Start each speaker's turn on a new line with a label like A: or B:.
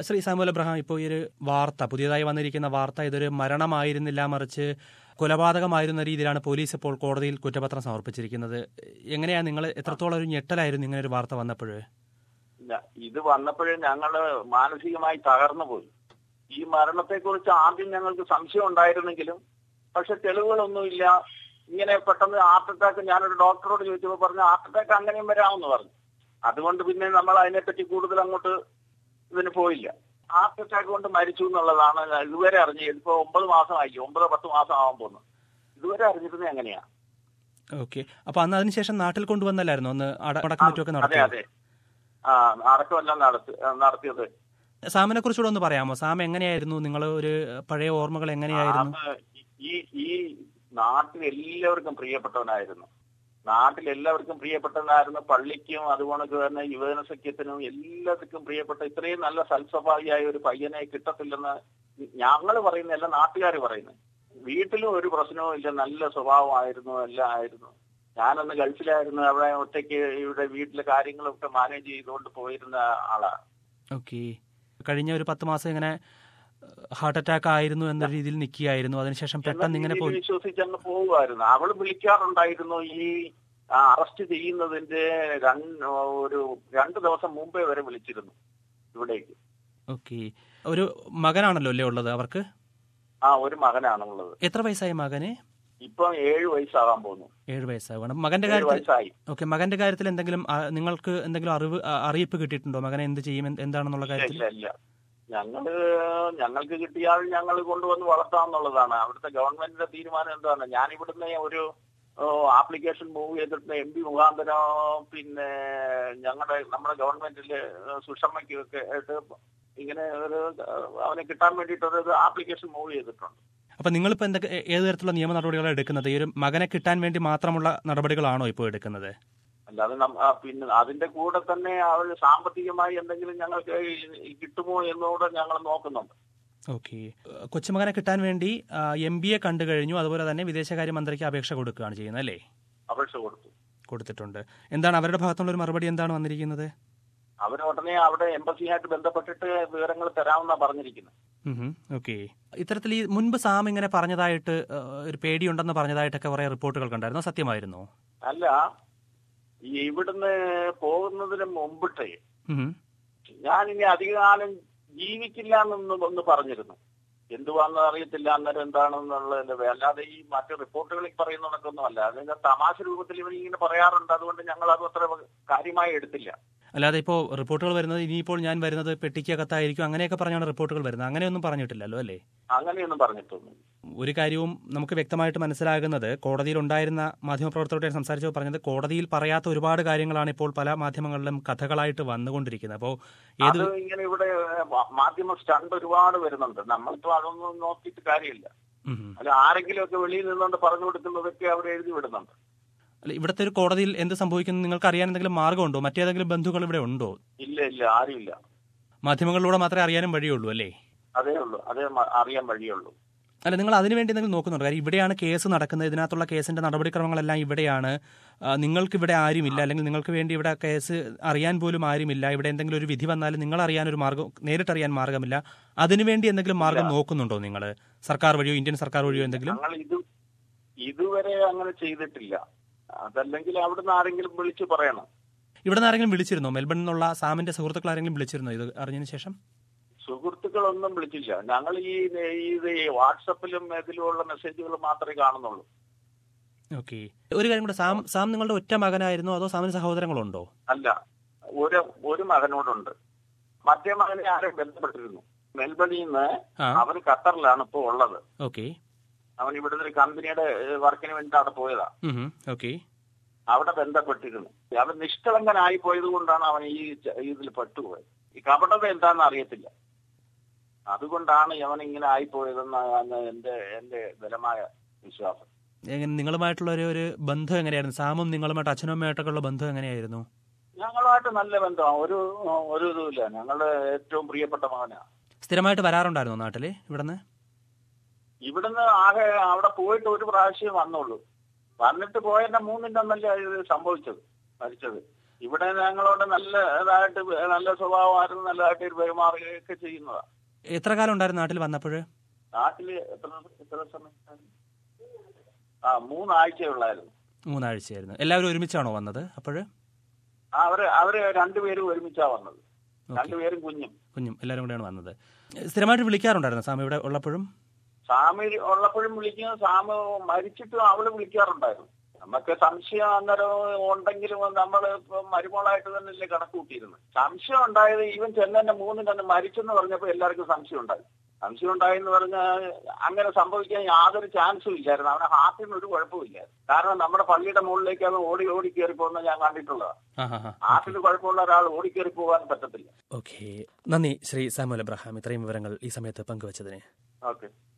A: Shri Samuel Abraham ഇപ്പോൾ ഈ ഒരു വാർത്ത പുതിയതായി വന്നിരിക്കുന്ന വാർത്ത ഇതൊരു മരണമായിരുന്നില്ല മറിച്ച് കൊലപാതകമായിരുന്ന രീതിയിലാണ് പോലീസ് ഇപ്പോൾ കോടതിയിൽ കുറ്റപത്രം സമർപ്പിച്ചിരിക്കുന്നത് എങ്ങനെയാ നിങ്ങൾ എത്രത്തോളം ഒരു ഞെട്ടലായിരുന്നു ഇങ്ങനെ ഒരു വാർത്ത വന്നപ്പോൾ
B: ഇല്ല, ഇത് വന്നപ്പോഴേ ഞങ്ങള് മാനസികമായി തകർന്നു പോയി ഈ മരണത്തെക്കുറിച്ച് ആദ്യം ഞങ്ങൾക്ക് സംശയം ഉണ്ടായിരുന്നെങ്കിലും പക്ഷെ തെളിവുകളൊന്നുമില്ല ഇങ്ങനെ പെട്ടെന്ന് ഹാർട്ട് അറ്റാക്ക് ഞാനൊരു ഡോക്ടറോട് ചോദിച്ചപ്പോൾ പറഞ്ഞു ഹാർട്ട് അറ്റാക്ക് അങ്ങനെയും വരാമെന്ന് പറഞ്ഞു അതുകൊണ്ട് പിന്നെ നമ്മൾ അതിനെപ്പറ്റി കൂടുതൽ അങ്ങോട്ട് ഇതിന് പോയില്ല ഹാർട്ട് അറ്റാക്ക് കൊണ്ട് മരിച്ചു എന്നുള്ളതാണ് ഞാൻ ഇതുവരെ അറിഞ്ഞത് ഇപ്പൊ ഒമ്പത് മാസമായി ഒമ്പത് പത്ത് മാസം ആവാൻ പോകുന്നു ഇതുവരെ അറിഞ്ഞിരുന്നത് എങ്ങനെയാ
A: ഓക്കെ അപ്പൊ അന്ന് അതിനുശേഷം നാട്ടിൽ കൊണ്ടുവന്നല്ലായിരുന്നു അന്ന് അട- അടക്കം മറ്റുമൊക്കെ
B: അതെ
A: നടത്തിയത്
B: അതെ ആ അടക്കമെല്ലാം നടത്തി നടത്തിയത്
A: സാമിനെ കുറിച്ചുകൂടെ ഒന്ന് പറയാമോ സാം എങ്ങനെയായിരുന്നു നിങ്ങൾ ഒരു പഴയ ഓർമ്മകൾ എങ്ങനെയായിരുന്നു
B: അത് ഈ ഈ നാട്ടിൽ എല്ലാവർക്കും പ്രിയപ്പെട്ടവനായിരുന്നു നാട്ടിൽ എല്ലാവർക്കും പ്രിയപ്പെട്ടവനായിരുന്നു പള്ളിക്കും അതുപോലെ തന്നെ യുവജന സഖ്യത്തിനും എല്ലാവർക്കും പ്രിയപ്പെട്ട ഇത്രയും നല്ല സൽസ്വഭാവിയായ ഒരു പയ്യനെ കിട്ടത്തില്ലെന്ന് ഞങ്ങൾ പറയുന്നതല്ല നാട്ടുകാർ പറയുന്നത് വീട്ടിലും ഒരു പ്രശ്നവും ഇല്ല നല്ല സ്വഭാവമായിരുന്നു എല്ലാം ആയിരുന്നു ഞാനന്ന് ഗൾഫിലായിരുന്നു അവിടെ ഒറ്റയ്ക്ക് ഇവിടെ വീട്ടിലെ കാര്യങ്ങളൊക്കെ മാനേജ് ചെയ്തുകൊണ്ട് പോയിരുന്ന ആളാ
A: ഓക്കെ കഴിഞ്ഞ ഒരു പത്ത് മാസം ഇങ്ങനെ ഹാർട്ട് അറ്റാക്ക് ആയിരുന്നു എന്ന രീതിയിൽ നിൽക്കുകയായിരുന്നു അതിനുശേഷം പെട്ടെന്ന് ഇങ്ങനെ പോയി
B: വിശ്വസിച്ച് അങ്ങ് പോവുമായിരുന്നു അവള് വിളിക്കാറുണ്ടായിരുന്നു ഈ അറസ്റ്റ് ചെയ്യുന്നതിന്റെ രണ്ട് ഒരു രണ്ട് ദിവസം മുമ്പേ വരെ വിളിച്ചിരുന്നു ഇവിടേക്ക്
A: ഓക്കെ ഒരു മകനാണല്ലോ അല്ലേ ഉള്ളത് അവർക്ക്
B: ആ ഒരു മകനാണുള്ളത്
A: എത്ര വയസ്സായി മകന്
B: ഇപ്പൊ ഏഴു വയസ്സാകാൻ പോകുന്നു
A: ഏഴ് വയസ്സാവണം മകന്റെ
B: ഏഴു
A: കാര്യത്തിൽ
B: വയസ്സായി
A: ഓക്കെ മകന്റെ കാര്യത്തിൽ എന്തെങ്കിലും ആ, നിങ്ങൾക്ക് എന്തെങ്കിലും അറിവ് ആ, അറിയിപ്പ് കിട്ടിയിട്ടുണ്ടോ മകനെ എന്ത് ചെയ്യും എന്ത് എന്താണെന്നുള്ള
B: ഇല്ല
A: കാര്യത്തിൽ
B: ഇല്ല ഇല്ല ഞങ്ങള് ഞങ്ങൾക്ക് കിട്ടിയാൽ ഞങ്ങൾ കൊണ്ടുവന്ന് വളർത്താമെന്നുള്ളതാണ് അവിടുത്തെ ഗവൺമെന്റിന്റെ തീരുമാനം എന്താണ് ഞാൻ ഇവിടുന്ന് ഒരു ആപ്ലിക്കേഷൻ മൂവ് ചെയ്തിട്ട് എം പി മുഖാന്തരം പിന്നെ ഞങ്ങളുടെ നമ്മുടെ ഗവൺമെന്റില് സുഷമ്മയ്ക്കും ഒക്കെ ആയിട്ട് ഇങ്ങനെ ഒരു ഏഹ്, അവനെ കിട്ടാൻ വേണ്ടിയിട്ട് ഒരു ആപ്ലിക്കേഷൻ മൂവ് ചെയ്തിട്ടുണ്ട്
A: അപ്പൊ നിങ്ങളിപ്പോ എന്തൊക്കെ ഏ- ഏത് തരത്തിലുള്ള നിയമ നടപടികളാണ് എടുക്കുന്നത് ഈ ഒരു മകനെ കിട്ടാൻ വേണ്ടി മാത്രമുള്ള നടപടികളാണോ ഇപ്പോൾ എടുക്കുന്നത്
B: അല്ലാതെ നം- ആ, പിന്നെ അതിന്റെ കൂടെ തന്നെ അവർ സാമ്പത്തികമായി എന്തെങ്കിലും ഞങ്ങൾക്ക് ഈ കിട്ടുമോ എന്നുകൂടെ ഞങ്ങൾ നോക്കുന്നുണ്ട്
A: ഓക്കെ കൊച്ചുമകനെ കിട്ടാൻ വേണ്ടി എം ബി എ കണ്ടു കഴിഞ്ഞു അതുപോലെ തന്നെ വിദേശകാര്യ മന്ത്രിക്ക് അപേക്ഷ കൊടുക്കുകയാണ് ചെയ്യുന്നത് അല്ലേ
B: അപേക്ഷ കൊടുത്തു
A: കൊടുത്തിട്ടുണ്ട് എന്താണ് അവരുടെ ഭാഗത്തുള്ള ഒരു മറുപടി എന്താണ് വന്നിരിക്കുന്നത്
B: അവർ ഉടനെ അവിടെ എംബസിയായിട്ട് ബന്ധപ്പെട്ടിട്ട് വിവരങ്ങൾ തരാമെന്നാ പറഞ്ഞിരിക്കുന്നത്
A: ഓക്കെ ഇത്തരത്തിൽ ഈ മുൻപ് സാം ഇങ്ങനെ പറഞ്ഞതായിട്ട് ആ, ഒരു പേടിയുണ്ടെന്ന് പറഞ്ഞതായിട്ടൊക്കെ കുറെ റിപ്പോർട്ടുകൾ കണ്ടായിരുന്നു സത്യമായിരുന്നു
B: അല്ല ഈ ഇവിടുന്ന് പോകുന്നതിന് മുമ്പിട്ടേ
A: ഉം.
B: ഞാൻ ഇനി അധികകാലം ജീവിക്കില്ല എന്നൊന്ന് ഒന്ന് പറഞ്ഞിരുന്നു എന്തുവാന്ന് അറിയത്തില്ല അന്നേരം എന്താണെന്നുള്ളതിന്റെ വേ- അല്ലാതെ ഈ മറ്റു റിപ്പോർട്ടുകളിൽ പറയുന്നതൊന്നും അല്ല അതിന്റെ തമാശ രൂപത്തിൽ ഇവർ ഇങ്ങനെ പറയാറുണ്ട് അതുകൊണ്ട് ഞങ്ങൾ അത് അത്ര കാര്യമായി എടുത്തില്ല
A: അല്ലാതെ ഇപ്പോൾ റിപ്പോർട്ടുകൾ വരുന്നത് ഇനിയിപ്പോൾ ഞാൻ വരുന്നത് പെട്ടിക്കകത്തായിരിക്കും അങ്ങനെയൊക്കെ പറഞ്ഞാണ് റിപ്പോർട്ടുകൾ വരുന്നത് അങ്ങനെയൊന്നും പറഞ്ഞിട്ടില്ലല്ലോ അല്ലേ
B: അങ്ങനെയൊന്നും പറഞ്ഞിട്ടൊന്നും
A: ഒരു കാര്യവും നമുക്ക് വ്യക്തമായിട്ട് മനസ്സിലാകുന്നത് കോടതിയിൽ ഉണ്ടായിരുന്ന മാധ്യമപ്രവർത്തകരോട് സംസാരിച്ചപ്പോൾ പറഞ്ഞത് കോടതിയിൽ പറയാത്ത ഒരുപാട് കാര്യങ്ങളാണ് ഇപ്പോൾ പല മാധ്യമങ്ങളിലും കഥകളായിട്ട് വന്നുകൊണ്ടിരിക്കുന്നത് അപ്പോൾ ഏത്
B: അത് ഇങ്ങനെ ഇവിടെ മാ- മാധ്യമ സ്റ്റണ്ട് ഒരുപാട് വരുന്നുണ്ട് നമ്മളിപ്പോ അതൊന്നും നോക്കിയിട്ട് കാര്യമില്ല
A: ഉം.
B: അല്ല ആരെങ്കിലും ഒക്കെ വെളിയിൽ നിന്നുകൊണ്ട് പറഞ്ഞു കൊടുക്കുന്നതൊക്കെ അവർ എഴുതി വിടുന്നുണ്ട്
A: അല്ല, ഇവിടുത്തെ ഒരു കോടതിയിൽ എന്ത് സംഭവിക്കുന്നു നിങ്ങൾക്ക് അറിയാൻ എന്തെങ്കിലും മാർഗമുണ്ടോ മറ്റേതെങ്കിലും ബന്ധുക്കൾ ഇവിടെ ഉണ്ടോ
B: ഇല്ല ഇല്ല ആരുമില്ല
A: മാധ്യമങ്ങളിലൂടെ മാത്രമേ അറിയാനും വഴിയുള്ളൂ അല്ലേ
B: അതേ ഉള്ളൂ അതേ മ- അറിയാൻ വഴിയുള്ളൂ
A: അല്ല നിങ്ങൾ അതിനു വേണ്ടി എന്തെങ്കിലും നോക്കുന്നുണ്ടോ കാര്യം ഇവിടെയാണ് കേസ് നടക്കുന്നത് ഇതിനകത്തുള്ള കേസിന്റെ നടപടിക്രമങ്ങളെല്ലാം ഇവിടെയാണ് ആ, നിങ്ങൾക്ക് ഇവിടെ ആരുമില്ല അല്ലെങ്കിൽ നിങ്ങൾക്ക് വേണ്ടി ഇവിടെ കേസ് അറിയാൻ പോലും ആരുമില്ല ഇവിടെ എന്തെങ്കിലും ഒരു വിധി വന്നാലും നിങ്ങൾ അറിയാൻ ഒരു മാർഗം നേരിട്ടറിയാൻ മാർഗമില്ല അതിനുവേണ്ടി എന്തെങ്കിലും മാർഗം നോക്കുന്നുണ്ടോ നിങ്ങൾ സർക്കാർ വഴിയോ ഇന്ത്യൻ സർക്കാർ വഴിയോ എന്തെങ്കിലും
B: ഞങ്ങൾ ഇത് ഇതുവരെ അങ്ങനെ ചെയ്തിട്ടില്ല അതല്ലെങ്കിൽ അവിടുന്ന് ആരെങ്കിലും വിളിച്ചു പറയണം
A: ഇവിടെ നിന്ന് ആരെങ്കിലും വിളിച്ചിരുന്നോ മെൽബണിൽ നിന്നുള്ള സാമിന്റെ സുഹൃത്തുക്കൾ ആരെങ്കിലും വിളിച്ചിരുന്നോ ഇത് അറിഞ്ഞതിന് ശേഷം
B: സുഹൃത്തുക്കളൊന്നും വിളിച്ചില്ല ഞങ്ങൾ ഈ ഈ ഇത് ഈ വാട്സപ്പിലും ഇതിലുമുള്ള മെസ്സേജുകൾ മാത്രമേ കാണുന്നുള്ളൂ
A: ഓക്കെ ഒരു കാര്യം കൂടെ സാം സാം നിങ്ങളുടെ ഒറ്റ മകനായിരുന്നോ അതോ സാമിന് സഹോദരങ്ങളുണ്ടോ
B: അല്ല ഒരു ഒരു മകനോടുണ്ട് മറ്റേ മകനെ ആരും ബന്ധപ്പെട്ടിരുന്നു മെൽബണിൽ നിന്ന്
A: ആ
B: അവൻ ഖത്തറിലാണ് ഇപ്പൊ ഉള്ളത്
A: ഓക്കെ
B: അവൻ ഇവിടുന്ന് ഒരു കമ്പനിയുടെ ഏഹ്, വർക്കിന് വേണ്ടി അവിടെ പോയതാ
A: ഓക്കെ
B: അവിടെ ബന്ധപ്പെട്ടിരുന്നു അവൻ നിഷ്കളങ്കനായി പോയത് കൊണ്ടാണ് അവൻ ഈ ച- ഇതിൽ പെട്ടുപോയത് ഈ കപടത എന്താണെന്ന് അറിയത്തില്ല അതുകൊണ്ടാണ് അവൻ ഇങ്ങനെ ആയിപ്പോയതെന്നാണ് എന്റെ എന്റെ ബലമായ വിശ്വാസം
A: എങ്ങനെ നിങ്ങളുമായിട്ടുള്ള ഒരു ഒരു ബന്ധം എങ്ങനെയായിരുന്നു സാമും നിങ്ങളുമായിട്ട് അച്ഛനും അമ്മയായിട്ടൊക്കെ ഉള്ള ബന്ധം എങ്ങനെയായിരുന്നു
B: ഞങ്ങളുമായിട്ട് നല്ല ബന്ധമാണ് ഒരു ഒരു ഇതുമില്ല ഞങ്ങളുടെ ഏറ്റവും പ്രിയപ്പെട്ട മകനാണ്
A: സ്ഥിരമായിട്ട് വരാറുണ്ടായിരുന്നോ നാട്ടില് ഇവിടുന്ന്
B: ഇവിടുന്ന് ആകെ അവിടെ പോയിട്ട് ഒരു പ്രാവശ്യം വന്നുള്ളൂ വന്നിട്ട് പോയതിന്റെ മൂന്നിന്റെ ഒന്നല്ലേ ഇത് സംഭവിച്ചത് മരിച്ചത് ഇവിടെ ഞങ്ങളോട് നല്ല ഇതായിട്ട് നല്ല സ്വഭാവമായിരുന്നു നല്ലതായിട്ട് പെരുമാറുകയൊക്കെ ചെയ്യുന്നതാ
A: എത്ര കാലം ഉണ്ടായിരുന്നു നാട്ടിൽ വന്നപ്പോൾ
B: നാട്ടില് എത്ര എത്ര സമയം ആ മൂന്നാഴ്ചയുള്ളായിരുന്നു
A: മൂന്നാഴ്ചയായിരുന്നു എല്ലാവരും ഒരുമിച്ചാണോ വന്നത് അപ്പോൾ
B: ആ, അവര് അവര് രണ്ടുപേരും ഒരുമിച്ചാ വന്നത് രണ്ടുപേരും കുഞ്ഞും
A: കുഞ്ഞും എല്ലാവരും കൂടെയാണ് വന്നത് സ്ഥിരമായിട്ട് വിളിക്കാറുണ്ടായിരുന്നു സാം ഇവിടെ ഉള്ളപ്പോഴും
B: സാമി ഉള്ളപ്പോഴും വിളിക്കും സാമ മരിച്ചിട്ടും അവള് വിളിക്കാറുണ്ടായിരുന്നു നമുക്ക് സംശയം അന്നേരം ഉണ്ടെങ്കിലും നമ്മൾ മരുമോളായിട്ട് തന്നെയല്ലേ കണക്ക് കൂട്ടിയിരുന്നത് സംശയം ഉണ്ടായത് ഈവൻ ചെന്നെ മൂന്നിന് തന്നെ മരിച്ചെന്ന് പറഞ്ഞപ്പോൾ എല്ലാവർക്കും സംശയം ഉണ്ടായി സംശയം ഉണ്ടായെന്ന് പറഞ്ഞാൽ അങ്ങനെ സംഭവിക്കാൻ യാതൊരു ചാൻസും ഇല്ലായിരുന്നു അവന് ഹാർട്ടിന് ഒരു കുഴപ്പമില്ലായിരുന്നു കാരണം നമ്മുടെ പള്ളിയുടെ മുകളിലേക്ക് അവൻ ഓടി ഓടി കയറി പോകുന്നത് ഞാൻ കണ്ടിട്ടുള്ളതാണ്
A: ആ ഹാ ഹാ
B: ഹാർട്ടിന് കുഴപ്പമുള്ള ഒരാൾ ഓടിക്കയറി പോകാൻ പറ്റത്തില്ല
A: ഓക്കെ നന്ദി ശ്രീ സാമുൽ അബ്രഹാം ഇത്രയും വിവരങ്ങൾ ഈ സമയത്ത് പങ്കുവച്ചതിന്
B: ഓക്കെ